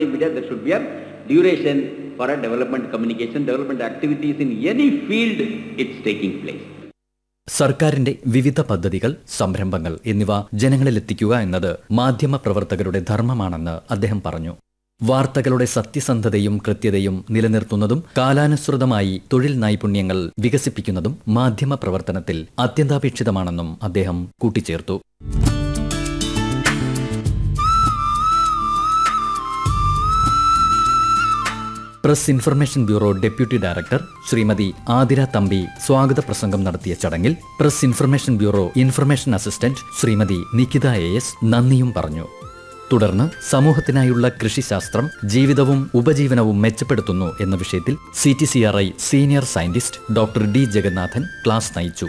media, there should be a duration for a development communication, development activities in any field it's taking place. സർക്കാരിന്റെ വിവിധ പദ്ധതികൾ സംരംഭങ്ങൾ എന്നിവ ജനങ്ങളിലെത്തിക്കുക എന്നത് മാധ്യമ പ്രവർത്തകരുടെ ധർമ്മമാണെന്ന് അദ്ദേഹം പറഞ്ഞു വാർത്തകളുടെ സത്യസന്ധതയും കൃത്യതയും നിലനിർത്തുന്നതും കാലാനുസൃതമായി തൊഴിൽ നൈപുണ്യങ്ങൾ വികസിപ്പിക്കുന്നതും മാധ്യമ പ്രവർത്തനത്തിൽ അത്യന്താപേക്ഷിതമാണെന്നും അദ്ദേഹം കൂട്ടിച്ചേർത്തു press information bureau deputy director Shrimati Athira Thampi സ്വാഗത പ്രസംഗം നടത്തിയ ചടങ്ങിൽ press information bureau information assistant Shrimati Nikitha A S നന്ദിയും പറഞ്ഞു തുടർന്ന് സമൂഹത്തിനായുള്ള കൃഷിശാസ്ത്രം ജീവിതവും ഉപജീവനവും മെച്ചപ്പെടുത്തുന്നു എന്ന വിഷയത്തിൽ C T C R I senior scientist doctor D Jagannathan class നയിച്ചു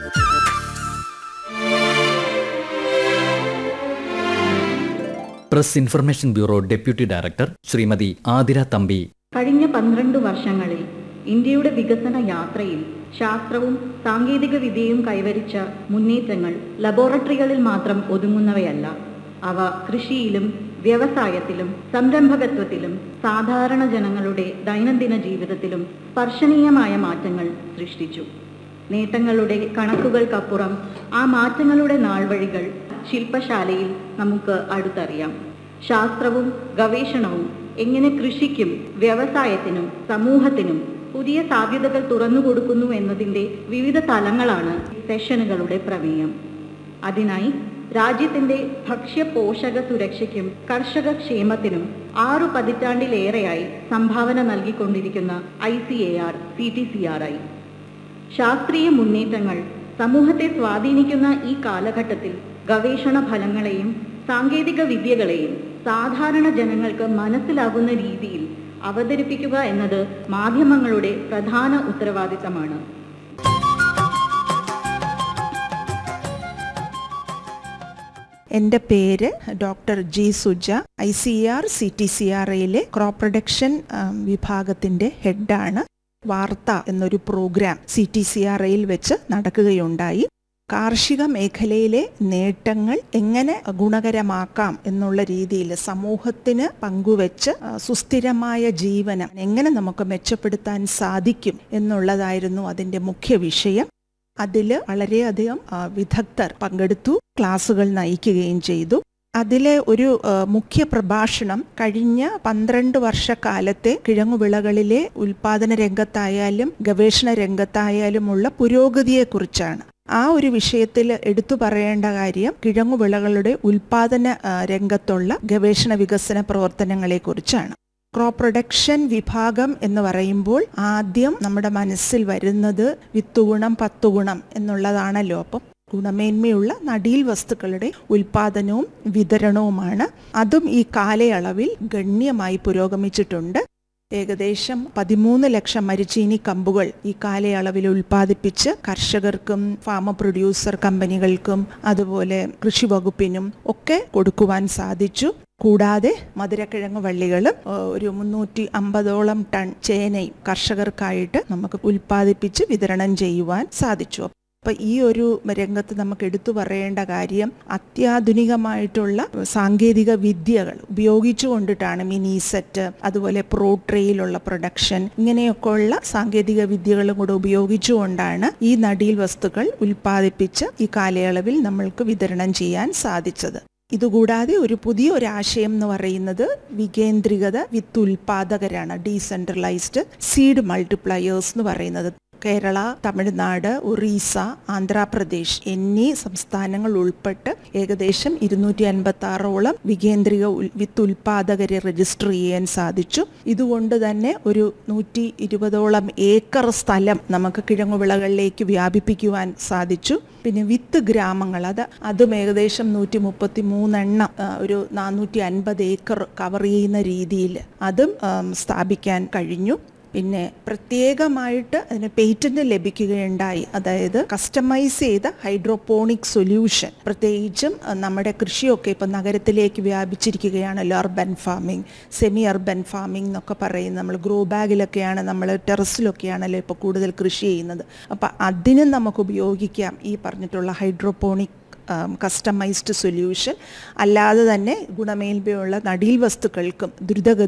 press information bureau deputy director Shrimati Athira Thampi കഴിഞ്ഞ പന്ത്രണ്ട് വർഷങ്ങളിൽ ഇന്ത്യയുടെ വികസന യാത്രയിൽ ശാസ്ത്രവും സാങ്കേതിക വിദ്യയും കൈവരിച്ച മുന്നേറ്റങ്ങൾ ലബോറട്ടറികളിൽ മാത്രം ഒതുങ്ങുന്നവയല്ല അവ കൃഷിയിലും വ്യവസായത്തിലും സംരംഭകത്വത്തിലും സാധാരണ ജനങ്ങളുടെ ദൈനംദിന ജീവിതത്തിലും സ്പർശനീയമായ മാറ്റങ്ങൾ സൃഷ്ടിച്ചു നേട്ടങ്ങളുടെ കണക്കുകൾക്കപ്പുറം ആ മാറ്റങ്ങളുടെ നാൾവഴികൾ ശില്പശാലയിൽ നമുക്ക് അടുത്തറിയാം ശാസ്ത്രവും ഗവേഷണവും എങ്ങനെ കൃഷിക്കും വ്യവസായത്തിനും സമൂഹത്തിനും പുതിയ സാധ്യതകൾ തുറന്നുകൊടുക്കുന്നു എന്നതിൻ്റെ വിവിധ തലങ്ങളാണ് സെഷനുകളുടെ പ്രമേയം അതിനായി രാജ്യത്തിന്റെ ഭക്ഷ്യ പോഷക സുരക്ഷയ്ക്കും കർഷക ക്ഷേമത്തിനും ആറു പതിറ്റാണ്ടിലേറെയായി സംഭാവന നൽകിക്കൊണ്ടിരിക്കുന്ന I C A R C T C R I ശാസ്ത്രീയ മുന്നേറ്റങ്ങൾ സമൂഹത്തെ സ്വാധീനിക്കുന്ന ഈ കാലഘട്ടത്തിൽ ഗവേഷണ ഫലങ്ങളെയും സാങ്കേതിക വിദ്യകളെയും സാധാരണ ജനങ്ങൾക്ക് മനസ്സിലാകുന്ന രീതിയിൽ അവതരിപ്പിക്കുക എന്നത് മാധ്യമങ്ങളുടെ പ്രധാന ഉത്തരവാദിത്തമാണ് എൻ്റെ പേര് doctor G Suja I C A C T C C R crop production വിഭാഗത്തിൻ്റെ ഹെഡാണ് വാർത്ത എന്നൊരു program C T C R ഐയിൽ വെച്ച് നടക്കുകയുണ്ടായി കാർഷിക മേഖലയിലെ നേട്ടങ്ങൾ എങ്ങനെ ഗുണകരമാക്കാം എന്നുള്ള രീതിയിൽ സമൂഹത്തിന് പങ്കുവെച്ച് ആ, സുസ്ഥിരമായ ജീവനം എങ്ങനെ നമുക്ക് മെച്ചപ്പെടുത്താൻ സാധിക്കും എന്നുള്ളതായിരുന്നു അതിൻ്റെ മുഖ്യ വിഷയം അതിൽ വളരെയധികം ആ, വിദഗ്ധർ പങ്കെടുത്തു ക്ലാസുകൾ നയിക്കുകയും ചെയ്തു അതിലെ ഒരു ആ, മുഖ്യ പ്രഭാഷണം കഴിഞ്ഞ പന്ത്രണ്ട് വർഷക്കാലത്തെ കിഴങ്ങുവിളകളിലെ ഉൽപാദന രംഗത്തായാലും ഗവേഷണ രംഗത്തായാലുമുള്ള പുരോഗതിയെക്കുറിച്ചാണ് ആ ഒരു വിഷയത്തിൽ എടുത്തു പറയേണ്ട കാര്യം കിഴങ്ങുവിളകളുടെ ഉൽപാദന ആ, രംഗത്തുള്ള ഗവേഷണ വികസന പ്രവർത്തനങ്ങളെക്കുറിച്ചാണ് ക്രോപ്പ് പ്രൊഡക്ഷൻ വിഭാഗം എന്ന് പറയുമ്പോൾ ആദ്യം നമ്മുടെ മനസ്സിൽ വരുന്നത് വിത്തുഗുണം പത്തുഗുണം എന്നുള്ളതാണല്ലോ അപ്പം ഗുണമേന്മയുള്ള നടീൽ വസ്തുക്കളുടെ ഉൽപാദനവും വിതരണവുമാണ് അതും ഈ കാലയളവിൽ ഗണ്യമായി പുരോഗമിച്ചിട്ടുണ്ട് ഏകദേശം പതിമൂന്ന് ലക്ഷം മരിച്ചീനി കമ്പുകൾ ഈ കാലയളവിൽ ഉൽപ്പാദിപ്പിച്ച് കർഷകർക്കും ഫാമ പ്രൊഡ്യൂസർ കമ്പനികൾക്കും അതുപോലെ കൃഷി വകുപ്പിനും ഒക്കെ കൊടുക്കുവാൻ സാധിച്ചു കൂടാതെ മധുരക്കിഴങ്ങ് വള്ളികളും ഏഹ്, ഒരു മുന്നൂറ്റി അമ്പതോളം ടൺ ചേനയും കർഷകർക്കായിട്ട് നമുക്ക് ഉൽപ്പാദിപ്പിച്ച് വിതരണം ചെയ്യുവാൻ സാധിച്ചു അപ്പൊ ഈ ഒരു രംഗത്ത് നമുക്ക് എടുത്തു പറയേണ്ട കാര്യം അത്യാധുനികമായിട്ടുള്ള സാങ്കേതിക വിദ്യകൾ ഉപയോഗിച്ചുകൊണ്ടിട്ടാണ് മിനി സെറ്റ് അതുപോലെ പ്രോട്രയിലുള്ള പ്രൊഡക്ഷൻ ഇങ്ങനെയൊക്കെയുള്ള സാങ്കേതിക വിദ്യകളും കൂടെ ഉപയോഗിച്ചുകൊണ്ടാണ് ഈ നടീൽ വസ്തുക്കൾ ഉൽപ്പാദിപ്പിച്ച് ഈ കാലയളവിൽ നമ്മൾക്ക് വിതരണം ചെയ്യാൻ സാധിച്ചത് ഇതുകൂടാതെ ഒരു പുതിയ ഒരു ആശയം എന്ന് പറയുന്നത് വികേന്ദ്രികത വിത്ത് ഉൽപാദകരാണ് ഡീസെൻട്രലൈസ്ഡ് സീഡ് മൾട്ടിപ്ലയേഴ്സ് എന്ന് പറയുന്നത് കേരള തമിഴ്നാട് ഒറീസ ആന്ധ്രാപ്രദേശ് എന്നീ സംസ്ഥാനങ്ങൾ ഉൾപ്പെട്ട് ഏകദേശം ഇരുന്നൂറ്റി അൻപത്തി ആറോളം വികേന്ദ്രിക ഉൽ- വിത്ത് ഉൽപാദകരെ രജിസ്റ്റർ ചെയ്യാൻ സാധിച്ചു ഇതുകൊണ്ട് തന്നെ ഒരു നൂറ്റി ഇരുപതോളം ഏക്കർ സ്ഥലം നമുക്ക് കിഴങ്ങുവിളകളിലേക്ക് വ്യാപിപ്പിക്കുവാൻ സാധിച്ചു പിന്നെ വിത്ത് ഗ്രാമങ്ങൾ അത് അതും ഏകദേശം നൂറ്റി മുപ്പത്തി മൂന്നെണ്ണം ആ, ഒരു നാനൂറ്റി അൻപത് ഏക്കർ കവർ ചെയ്യുന്ന രീതിയിൽ അതും ആം, സ്ഥാപിക്കാൻ കഴിഞ്ഞു പിന്നെ പ്രത്യേകമായിട്ട് അതിന് പേറ്റന്റ് ലഭിക്കുകയുണ്ടായി അതായത് കസ്റ്റമൈസ് ചെയ്ത ഹൈഡ്രോപോണിക് സൊല്യൂഷൻ പ്രത്യേകിച്ചും അഹ്, നമ്മുടെ കൃഷിയൊക്കെ ഇപ്പം നഗരത്തിലേക്ക് വ്യാപിച്ചിരിക്കുകയാണല്ലോ urban farming semi urban farming എന്നൊക്കെ പറയും നമ്മൾ ഗ്രോ ബാഗിലൊക്കെയാണ് നമ്മൾ ടെറസിലൊക്കെയാണല്ലോ ഇപ്പോൾ കൂടുതൽ കൃഷി ചെയ്യുന്നത് അപ്പം അതിനും നമുക്ക് ഉപയോഗിക്കാം ഈ പറഞ്ഞിട്ടുള്ള ഹൈഡ്രോപോണിക് കസ്റ്റമൈസ്ഡ് സൊല്യൂഷൻ അല്ലാതെ തന്നെ ഗുണമേന്മയുള്ള നടീൽ വസ്തുക്കൾക്കും ദ്രുതഗതി